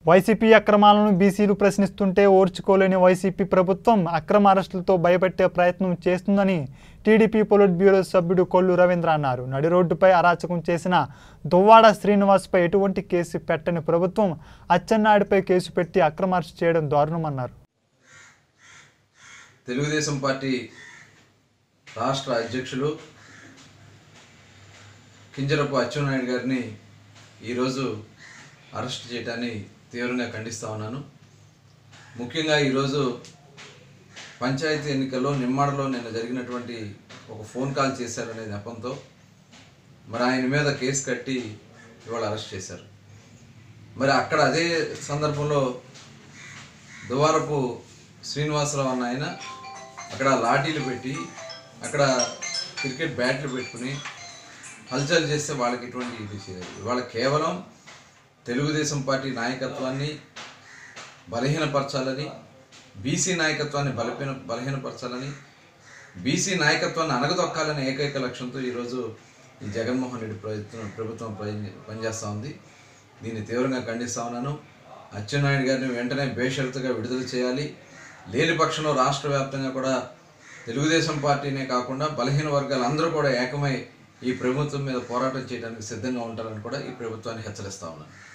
YCP అక్రమాలను బీసీలు ప్రశ్నిస్తుంటే ఓర్చుకోలేని YCP ప్రభుత్వం అక్రమ అరెస్టులతో భయపెట్టే ప్రయత్నం చేస్తుందని టీడీపీ పొలిట్ బ్యూరో సభ్యుడు కొల్లు రవీంద్ర అన్నారు నడి రోడ్డుపై అరాచకం చేసిన దువ్వాడ శ్రీనివాస్పై ఎటువంటి కేసు పెట్టని ప్రభుత్వం అచ్చెన్నాయుడిపై కేసు పెట్టి అక్రమ అరెస్ట్ చేయడం దారుణమన్నారు తెలుగుదేశం పార్టీ రాష్ట్ర అధ్యక్షులు కింజరపు అచ్చెన్నాయుడు గారిని ఈరోజు అరెస్ట్ చేయడాన్ని తీవ్రంగా ఖండిస్తా ఉన్నాను ముఖ్యంగా ఈరోజు పంచాయతీ ఎన్నికల్లో నిమ్మాడలో నిన్న జరిగినటువంటి ఒక ఫోన్ కాల్ చేశారనే నెపంతో మరి ఆయన మీద కేసు కట్టి ఇవాళ అరెస్ట్ చేశారు మరి అక్కడ అదే సందర్భంలో దువారపు శ్రీనివాసరావు అన్న ఆయన అక్కడ లాఠీలు పెట్టి అక్కడ క్రికెట్ బ్యాట్లు పెట్టుకుని హల్చల్ చేస్తే వాళ్ళకి ఇటువంటి ఇది చేయదు ఇవాళ కేవలం తెలుగుదేశం పార్టీ నాయకత్వాన్ని బలహీనపరచాలని బీసీ నాయకత్వాన్ని బలహీన బలహీనపరచాలని బీసీ నాయకత్వాన్ని అణగదొక్కాలనే ఏకైక లక్ష్యంతో ఈరోజు ఈ జగన్మోహన్ రెడ్డి ప్రభుత్వం ప్రభుత్వం పని- పనిచేస్తూ ఉంది దీన్ని తీవ్రంగా ఖండిస్తా ఉన్నాను అచ్చెన్నాయుడు గారిని వెంటనే బేషరతుగా విడుదల చేయాలి లేని పక్షంలో రాష్ట్ర వ్యాప్తంగా కూడా తెలుగుదేశం పార్టీనే కాకుండా బలహీన వర్గాలు అందరూ కూడా ఏకమై ఈ ప్రభుత్వం మీద పోరాటం చేయడానికి సిద్ధంగా ఉంటారని కూడా ఈ ప్రభుత్వాన్ని హెచ్చరిస్తా ఉన్నాను